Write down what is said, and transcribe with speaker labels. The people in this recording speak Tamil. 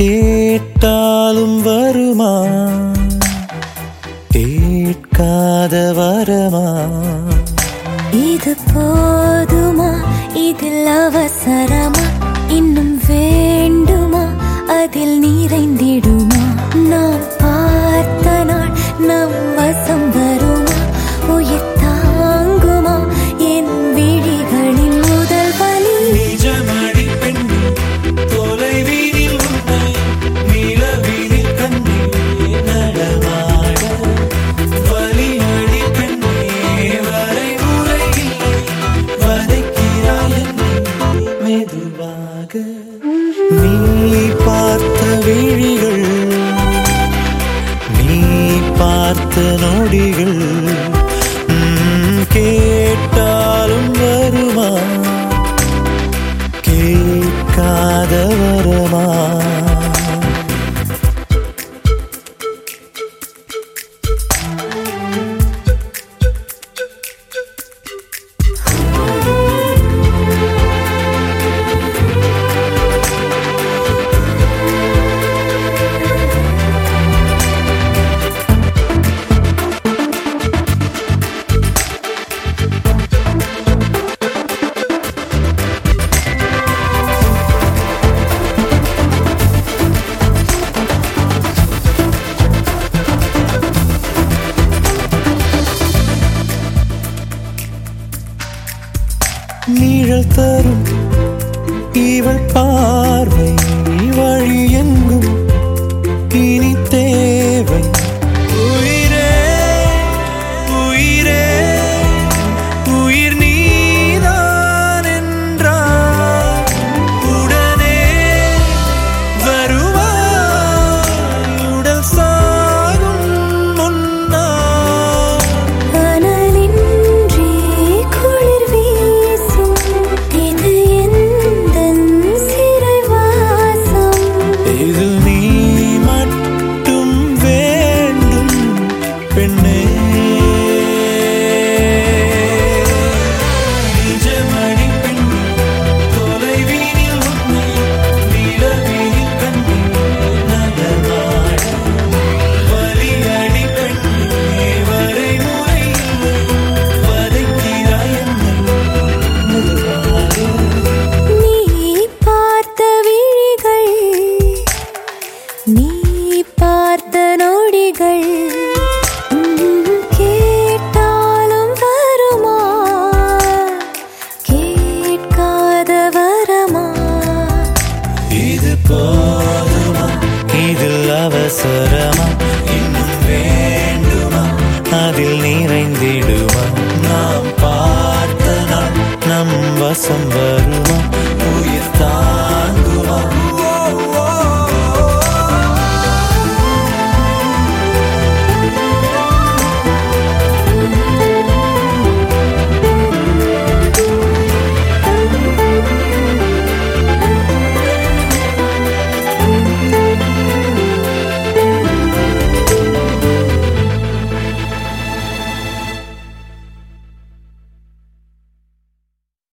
Speaker 1: கேட்டாலும் வருமா கேட்காத வரமா
Speaker 2: இது போதுமா இதில் அவசரமா இன்னும் வேண்டுமா அதில் நிறைந்திடுமா நாம் பார்த்த நாள் நம் வசம் வருமா உயிர் தாங்குமா என் விழிகளின் முதல் வலி
Speaker 1: நிஜமடி பெண்ணே தொலைவீதில் உன்னை நிலவீதில் கண்ணே நடமாட வலியடி பெண்ணே வரைமுறை இல்லை வதைக்கிறாய் என்னை மெதுவாக நீ பார்த்த விழிகள் நீ பார்த்த நொடிகள் ம், கேட்டாலும் வருமா கேட்காத வரமா நீழல் தரும் இவள் பார்வை வழி எங்கும் இனி தேவை உயிரே உயிரே உயிர் நீதான் என்றால் உடனே வருவாய் உடல் சாகும் முன்னால்
Speaker 2: அனலின்றி குளிர் வீசும் இது எந்தன் சிறைவாசம்
Speaker 1: இது நீ மட்டும் வேண்டும் பெண்ணே நிஜமடி பெண்ணே தொலைவீனில் உன்னை நிலவீனில் கண்ணே நகர்வாட வலியடி பெண்ணே வரைமுறை இல்லை வதைக்கிறாய் என்னை மெதுவாக
Speaker 2: நீ பார்த்த விழிகள் நீ பார்த்த நொடிகள் உம், கேட்டாலும் வருமா கேட்காத வரமா
Speaker 1: இது போதுமா இதில் அவசரமா இன்னும் வேண்டுமா அதில் நிறைந்திடுமா நாம் பார்த்த நாள் நம் வசம் வருமா